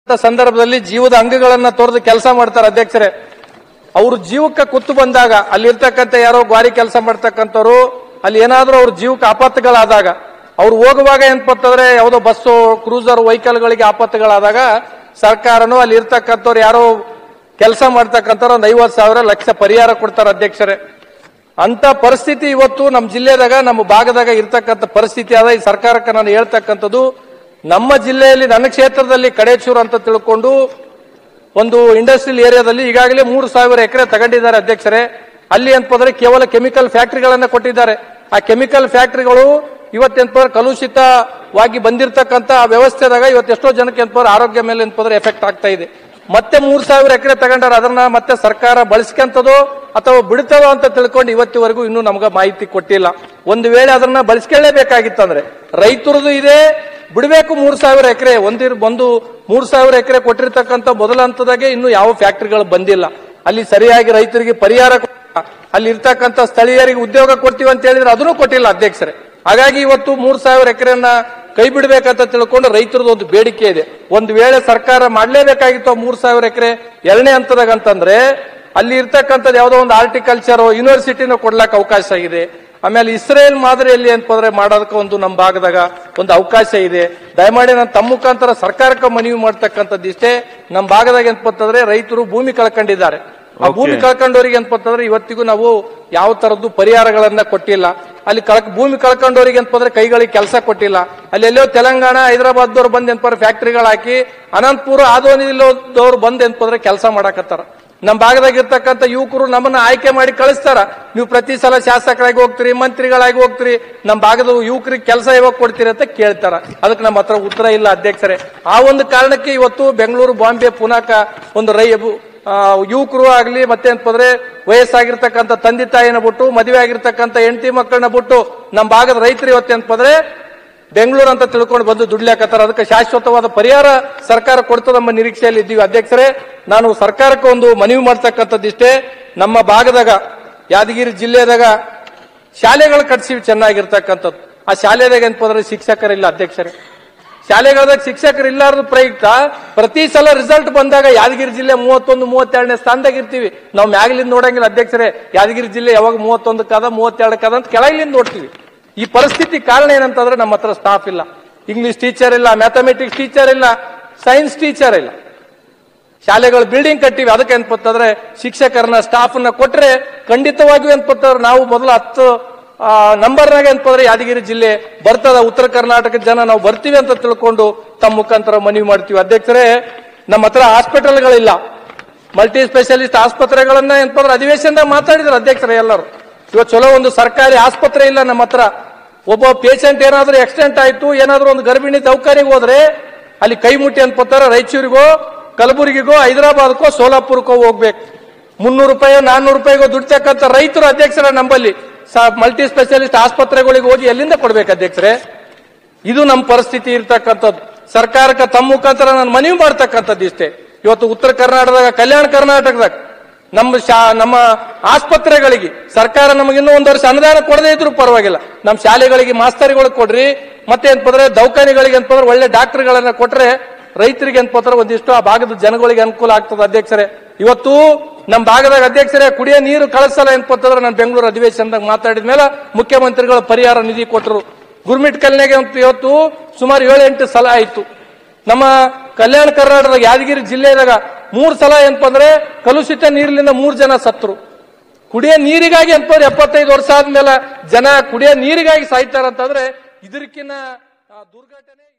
ಸಂದರ್ಭದಲ್ಲಿ ಜೀವದ ಅಂಗಗಳನ್ನ ತೋರಿದು ಕೆಲಸ ಮಾಡ್ತಾರೆ ಅಧ್ಯಕ್ಷರೇ ಅವ್ರ ಜೀವಕ್ಕೆ ಕುತ್ತು ಬಂದಾಗ ಅಲ್ಲಿ ಇರ್ತಕ್ಕಂಥ ಯಾರೋ ಗ್ವಾರಿ ಕೆಲಸ ಮಾಡ್ತಕ್ಕಂಥವ್ರು ಅಲ್ಲಿ ಏನಾದ್ರೂ ಅವ್ರ ಜೀವಕ್ಕೆ ಆಪತ್ತುಗಳಾದಾಗ ಅವ್ರು ಹೋಗುವಾಗ ಏನ್ಪತ್ತಂದ್ರೆ ಯಾವುದೋ ಬಸ್ಸು ಕ್ರೂಸರ್ ವೆಹಿಕಲ್ಗಳಿಗೆ ಆಪತ್ತುಗಳಾದಾಗ ಸರ್ಕಾರನು ಅಲ್ಲಿ ಇರ್ತಕ್ಕಂಥವ್ರು ಯಾರೋ ಕೆಲಸ ಮಾಡ್ತಕ್ಕಂಥವ್ರು ಒಂದು ಐವತ್ತು ಸಾವಿರ ಲಕ್ಷ ಪರಿಹಾರ ಕೊಡ್ತಾರೆ ಅಧ್ಯಕ್ಷರೇ ಅಂತ ಪರಿಸ್ಥಿತಿ ಇವತ್ತು ನಮ್ಮ ಜಿಲ್ಲೆದಾಗ ನಮ್ಮ ಭಾಗದಾಗ ಇರ್ತಕ್ಕಂಥ ಪರಿಸ್ಥಿತಿ ಅದ ಈ ಸರ್ಕಾರಕ್ಕೆ ನಾನು ಹೇಳ್ತಕ್ಕಂಥದ್ದು ನಮ್ಮ ಜಿಲ್ಲೆಯಲ್ಲಿ ನನ್ನ ಕ್ಷೇತ್ರದಲ್ಲಿ ಕಡೇಚೂರು ಅಂತ ತಿಳ್ಕೊಂಡು ಒಂದು ಇಂಡಸ್ಟ್ರಿಯಲ್ ಏರಿಯಾದಲ್ಲಿ ಈಗಾಗಲೇ ಮೂರು ಸಾವಿರ ಎಕರೆ ತಗೊಂಡಿದ್ದಾರೆ ಅಧ್ಯಕ್ಷರೇ ಅಲ್ಲಿ ಅಂತಂದ್ರೆ ಕೇವಲ ಕೆಮಿಕಲ್ ಫ್ಯಾಕ್ಟರಿಗಳನ್ನ ಕೊಟ್ಟಿದ್ದಾರೆ ಆ ಕೆಮಿಕಲ್ ಫ್ಯಾಕ್ಟರಿಗಳು ಇವತ್ತೆಂತಂದ್ರೆ ಕಲುಷಿತವಾಗಿ ಬಂದಿರತಕ್ಕಂತ ಆ ವ್ಯವಸ್ಥೆದಾಗ ಇವತ್ತು ಎಷ್ಟೋ ಜನಕ್ಕೆ ಎಂತಂದ್ರೆ ಆರೋಗ್ಯ ಮೇಲೆ ಎಂತಂದ್ರೆ ಎಫೆಕ್ಟ್ ಆಗ್ತಾ ಇದೆ ಮತ್ತೆ ಮೂರ್ ಸಾವಿರ ಎಕರೆ ತಗೊಂಡಾರ ಅದನ್ನ ಮತ್ತೆ ಸರ್ಕಾರ ಬಳಸ್ಕೊಂತದೋ ಅಥವಾ ಬಿಡ್ತದೋ ಅಂತ ತಿಳ್ಕೊಂಡು ಇವತ್ತಿವರೆಗೂ ಇನ್ನೂ ನಮ್ಗೆ ಮಾಹಿತಿ ಕೊಟ್ಟಿಲ್ಲ ಒಂದು ವೇಳೆ ಅದನ್ನ ಬಳಸ್ಕೊಳ್ಳೇಬೇಕಾಗಿತ್ತಂದ್ರೆ ರೈತರದು ಇದೆ ಬಿಡಬೇಕು ಮೂರ್ ಸಾವಿರ ಎಕರೆ ಒಂದಿರ್ ಒಂದು ಮೂರ್ ಸಾವಿರ ಎಕರೆ ಕೊಟ್ಟಿರ್ತಕ್ಕಂಥ ಮೊದಲ ಹಂತದಾಗೆ ಇನ್ನು ಯಾವ ಫ್ಯಾಕ್ಟರಿಗಳು ಬಂದಿಲ್ಲ ಅಲ್ಲಿ ಸರಿಯಾಗಿ ರೈತರಿಗೆ ಪರಿಹಾರ ಕೊಟ್ಟಿಲ್ಲ. ಅಲ್ಲಿ ಇರ್ತಕ್ಕಂಥ ಸ್ಥಳೀಯರಿಗೆ ಉದ್ಯೋಗ ಕೊಡ್ತೀವಿ ಅಂತ ಹೇಳಿದ್ರೆ ಅದನ್ನು ಕೊಟ್ಟಿಲ್ಲ ಅಧ್ಯಕ್ಷರೇ ಹಾಗಾಗಿ ಇವತ್ತು ಮೂರ್ ಸಾವಿರ ಎಕರೆಯನ್ನ ಕೈ ಬಿಡಬೇಕಂತ ತಿಳ್ಕೊಂಡು ರೈತರದ್ದು ಒಂದು ಬೇಡಿಕೆ ಇದೆ ಒಂದು ವೇಳೆ ಸರ್ಕಾರ ಮಾಡಲೇಬೇಕಾಗಿತ್ತು ಆ ಮೂರ್ ಸಾವಿರ ಎಕರೆ ಎರಡನೇ ಹಂತದಾಗ ಅಂತಂದ್ರೆ ಅಲ್ಲಿ ಇರ್ತಕ್ಕಂಥದ್ದು ಯಾವುದೋ ಒಂದು ಆರ್ಟಿಕಲ್ಚರ್ ಯೂನಿವರ್ಸಿಟಿನ ಕೊಡ್ಲಾಕ ಅವಕಾಶ ಇದೆ ಆಮೇಲೆ ಇಸ್ರೇಲ್ ಮಾದರಿಯಲ್ಲಿ ಅಂತಂದ್ರೆ ಮಾಡೋದಕ್ಕೆ ಒಂದು ನಮ್ಮ ಭಾಗದಾಗ ಒಂದು ಅವಕಾಶ ಇದೆ ದಯಮಾಡಿ ನಾನು ತಮ್ಮ ಮುಖಾಂತರ ಸರ್ಕಾರಕ್ಕೆ ಮನವಿ ಮಾಡ್ತಕ್ಕಂಥದ್ದು ಇಷ್ಟೇ ನಮ್ಮ ಭಾಗದಾಗ ಏನಪ್ಪಂತಂದ್ರೆ ರೈತರು ಭೂಮಿ ಕಳ್ಕೊಂಡಿದ್ದಾರೆ ಆ ಭೂಮಿ ಕಳ್ಕೊಂಡವರಿಗೆ ಅಂತಂದ್ರೆ ಇವತ್ತಿಗೂ ನಾವು ಯಾವ ತರದ್ದು ಪರಿಹಾರಗಳನ್ನ ಕೊಟ್ಟಿಲ್ಲ ಅಲ್ಲಿ ಕಳಕ್ ಭೂಮಿ ಕಳ್ಕೊಂಡವರಿಗೆ ಅಂತಂದ್ರೆ ಕೈಗಳಿಗೆ ಕೆಲಸ ಕೊಟ್ಟಿಲ್ಲ ಅಲ್ಲಿ ಎಲ್ಲೋ ತೆಲಂಗಾಣ ಹೈದರಾಬಾದ್ದವ್ರು ಬಂದ್ ಏನಪ್ಪ ಫ್ಯಾಕ್ಟರಿಗಳು ಹಾಕಿ ಅನಂತಪುರ ಆದೋನಿಲ್ಲದವ್ರು ಬಂದ್ ಏನಪ್ಪ ಕೆಲಸ ಮಾಡಾಕತ್ತಾರ ನಮ್ಮ ಭಾಗದಾಗ ಇರ್ತಕ್ಕಂಥ ಯುವಕರು ನಮ್ಮನ್ನ ಆಯ್ಕೆ ಮಾಡಿ ಕಳಿಸ್ತಾರ ನೀವು ಪ್ರತಿ ಸಲ ಶಾಸಕರಾಗಿ ಹೋಗ್ತೀರಿ ಮಂತ್ರಿಗಳಾಗಿ ಹೋಗ್ತೀರಿ ನಮ್ಮ ಭಾಗದ ಯುವಕರಿಗೆ ಕೆಲಸ ಯಾವಾಗ ಕೊಡ್ತೀರಿ ಅಂತ ಕೇಳ್ತಾರ ಅದಕ್ಕೆ ನಮ್ಮ ಹತ್ರ ಉತ್ತರ ಇಲ್ಲ ಅಧ್ಯಕ್ಷರೇ ಆ ಒಂದು ಕಾರಣಕ್ಕೆ ಇವತ್ತು ಬೆಂಗಳೂರು ಬಾಂಬೆ ಪುನಾಕ ಒಂದು ರೈ ಆ, ಯುವಕರು ಆಗ್ಲಿ ಮತ್ತೆ ಅಂತಂದ್ರೆ ವಯಸ್ಸಾಗಿರ್ತಕ್ಕಂಥ ತಂದೆ ತಾಯಿನ ಬಿಟ್ಟು ಮದುವೆ ಆಗಿರ್ತಕ್ಕಂಥ ಹೆಂಡತಿ ಮಕ್ಕಳನ್ನ ಬಿಟ್ಟು ನಮ್ಮ ಭಾಗದ ರೈತರು ಇವತ್ತೇನಪ್ಪ ಬೆಂಗಳೂರು ಅಂತ ತಿಳ್ಕೊಂಡು ಬಂದು ದುಡ್ಲಾಕತ್ತಾರ ಅದಕ್ಕೆ ಶಾಶ್ವತವಾದ ಪರಿಹಾರ ಸರ್ಕಾರ ಕೊಡ್ತದೆ ನಮ್ಮ ನಿರೀಕ್ಷೆಯಲ್ಲಿ ಇದ್ದೀವಿ ಅಧ್ಯಕ್ಷರೇ ನಾನು ಸರ್ಕಾರಕ್ಕೆ ಒಂದು ಮನವಿ ಮಾಡ್ತಕ್ಕಂಥದ್ದಿಷ್ಟೇ ನಮ್ಮ ಭಾಗದಾಗ ಯಾದಗಿರಿ ಜಿಲ್ಲೆದಾಗ ಶಾಲೆಗಳು ಕಟ್ಸಿವಿ ಚೆನ್ನಾಗಿರ್ತಕ್ಕಂಥದ್ದು ಆ ಶಾಲೆದಾಗ ಏನಪ್ಪಂದ್ರೆ ಶಿಕ್ಷಕರಿಲ್ಲ ಅಧ್ಯಕ್ಷರೇ ಶಾಲೆಗಳದಾಗ ಶಿಕ್ಷಕರು ಇಲ್ಲಾರದ ಪ್ರಯುಕ್ತ ಪ್ರತಿ ಸಲ ರಿಸಲ್ಟ್ ಬಂದಾಗ ಯಾದಗಿರಿ ಜಿಲ್ಲೆ ಮೂವತ್ತೊಂದು ಮೂವತ್ತೆರಡನೇ ಸ್ಥಾನದಾಗ ಇರ್ತೀವಿ ನಾವು ಮ್ಯಾಗ್ಲಿಂದ ನೋಡಂಗಿಲ್ಲ ಅಧ್ಯಕ್ಷರೇ ಯಾದಗಿರಿ ಜಿಲ್ಲೆ ಯಾವಾಗ ಮೂವತ್ತೊಂದು ಕದ ಮೂವತ್ತೆರಡು ಕದ ಅಂತ ಕೆಳಗಿಲಿಂದ ನೋಡ್ತೀವಿ ಈ ಪರಿಸ್ಥಿತಿ ಕಾರಣ ಏನಂತಂದ್ರೆ ನಮ್ಮ ಹತ್ರ ಸ್ಟಾಫ್ ಇಲ್ಲ ಇಂಗ್ಲಿಷ್ ಟೀಚರ್ ಇಲ್ಲ ಮ್ಯಾಥಮೆಟಿಕ್ಸ್ ಟೀಚರ್ ಇಲ್ಲ ಸೈನ್ಸ್ ಟೀಚರ್ ಇಲ್ಲ ಶಾಲೆಗಳು ಬಿಲ್ಡಿಂಗ್ ಕಟ್ಟಿವಿ ಅದಕ್ಕೆ ಏನ್ಪತ್ತಂದ್ರೆ ಶಿಕ್ಷಕರನ್ನ ಸ್ಟಾಫ್ನ ಕೊಟ್ರೆ ಖಂಡಿತವಾಗಿಯೂ ಏನ್ಪತ್ತಂದ್ರೆ ನಾವು ಮೊದಲು ಹತ್ತು ನಂಬರ್ನಾಗ ಏನ್ಪಂದ್ರೆ ಯಾದಗಿರಿ ಜಿಲ್ಲೆ ಬರ್ತದ ಉತ್ತರ ಕರ್ನಾಟಕದ ಜನ ನಾವು ಬರ್ತೀವಿ ಅಂತ ತಿಳ್ಕೊಂಡು ತಮ್ಮ ಮುಖಾಂತರ ಮನವಿ ಮಾಡ್ತೀವಿ ಅಧ್ಯಕ್ಷರೇ ನಮ್ಮ ಹತ್ರ ಹಾಸ್ಪಿಟಲ್ಗಳಿಲ್ಲ ಮಲ್ಟಿ ಸ್ಪೆಷಲಿಸ್ಟ್ ಆಸ್ಪತ್ರೆಗಳನ್ನ ಏನಪ್ಪಂದ್ರೆ ಅಧಿವೇಶನದಾಗ ಮಾತಾಡಿದ್ರು ಅಧ್ಯಕ್ಷರೇ ಎಲ್ಲರೂ ಇವತ್ತು ಚಲೋ ಒಂದು ಸರ್ಕಾರಿ ಆಸ್ಪತ್ರೆ ಇಲ್ಲ ನಮ್ಮ ಹತ್ರ ಒಬ್ಬ ಪೇಷಂಟ್ ಏನಾದ್ರೂ ಆಕ್ಸಿಡೆಂಟ್ ಆಯ್ತು ಏನಾದ್ರೂ ಒಂದು ಗರ್ಭಿಣಿ ದೌಖಾನಿಗೆ ಹೋದ್ರೆ ಅಲ್ಲಿ ಕೈ ಮುಟ್ಟಿ ಅನ್ಕೋತಾರ ರಾಯಚೂರಿಗೋ ಕಲಬುರಗಿಗೋ ಹೈದರಾಬಾದ್ಕೋ ಸೋಲಾಪುರಕ್ಕೋ ಹೋಗ್ಬೇಕು ಮುನ್ನೂರು ರೂಪಾಯಿ ನಾನ್ನೂರು ರೂಪಾಯಿಗೋ ದುಡ್ತಕ್ಕಂಥ ರೈತರು ಅಧ್ಯಕ್ಷರ ನಂಬಲ್ಲಿ ಮಲ್ಟಿ ಸ್ಪೆಷಲಿಸ್ಟ್ ಆಸ್ಪತ್ರೆಗಳಿಗೆ ಹೋಗಿ ಎಲ್ಲಿಂದ ಕೊಡ್ಬೇಕು ಅಧ್ಯಕ್ಷರೇ ಇದು ನಮ್ಮ ಪರಿಸ್ಥಿತಿ ಇರ್ತಕ್ಕಂಥದ್ದು ಸರ್ಕಾರಕ್ಕೆ ತಮ್ಮ ಮುಖಾಂತರ ನಾನು ಮನವಿ ಮಾಡ್ತಕ್ಕಂಥದ್ದು ಇಷ್ಟೇ ಇವತ್ತು ಉತ್ತರ ಕರ್ನಾಟಕದಾಗ ಕಲ್ಯಾಣ ಕರ್ನಾಟಕದಾಗ ನಮ್ಮ ಶಾ ನಮ್ಮ ಆಸ್ಪತ್ರೆಗಳಿಗೆ ಸರ್ಕಾರ ನಮಗೆ ಇನ್ನೂ ಒಂದು ವರ್ಷ ಅನುದಾನ ಕೊಡದೇ ಇದ್ರು ಪರವಾಗಿಲ್ಲ ನಮ್ಮ ಶಾಲೆಗಳಿಗೆ ಮಾಸ್ತರಿಗಳಿಗೆ ಕೊಡ್ರಿ ಮತ್ತೆ ಅಂತಂದ್ರೆ ದೌಖಾನಿಗಳಿಗೆ ಅಂತಂದ್ರೆ ಒಳ್ಳೆ ಡಾಕ್ಟರ್ಗಳನ್ನ ಕೊಟ್ರೆ ರೈತರಿಗೆ ಅಂತಂದ್ರೆ ಒಂದಿಷ್ಟು ಆ ಭಾಗದ ಜನಗಳಿಗೆ ಅನುಕೂಲ ಆಗ್ತದೆ ಅಧ್ಯಕ್ಷರೇ ಇವತ್ತು ನಮ್ಮ ಭಾಗದಾಗ ಅಧ್ಯಕ್ಷರೇ ಕುಡಿಯೋ ನೀರು ಕಳಿಸಲ್ಲ ಅಂತಂದ್ರೆ ನಾನು ಬೆಂಗಳೂರು ಅಧಿವೇಶನದಾಗ ಮಾತಾಡಿದ ಮೇಲೆ ಮುಖ್ಯಮಂತ್ರಿಗಳ ಪರಿಹಾರ ನಿಧಿ ಕೊಟ್ಟರು ಗುರ್ಮಿಟ್ ಕಲ್ಯಾಣಿಗೆ ಅಂತ ಇವತ್ತು ಸುಮಾರು ಏಳು ಎಂಟು ಸಲ ಆಯ್ತು ನಮ್ಮ ಕಲ್ಯಾಣ ಕರ್ನಾಟಕದ ಯಾದಗಿರಿ ಜಿಲ್ಲೆದಾಗ ಮೂರ್ ಸಲ ಏನಪ್ಪ ಅಂದ್ರೆ ಕಲುಷಿತ ನೀರಿನಿಂದ ಮೂರ್ ಜನ ಸತ್ರು ಕುಡಿಯೋ ನೀರಿಗಾಗಿ ಅಂತಂದ್ರೆ ಎಪ್ಪತ್ತೈದು ವರ್ಷ ಆದ್ಮೇಲೆ ಜನ ಕುಡಿಯೋ ನೀರಿಗಾಗಿ ಸಾಯ್ತಾರಂತಂದ್ರೆ ಇದಕ್ಕಿನ್ನ ಆ, ದುರ್ಘಟನೆ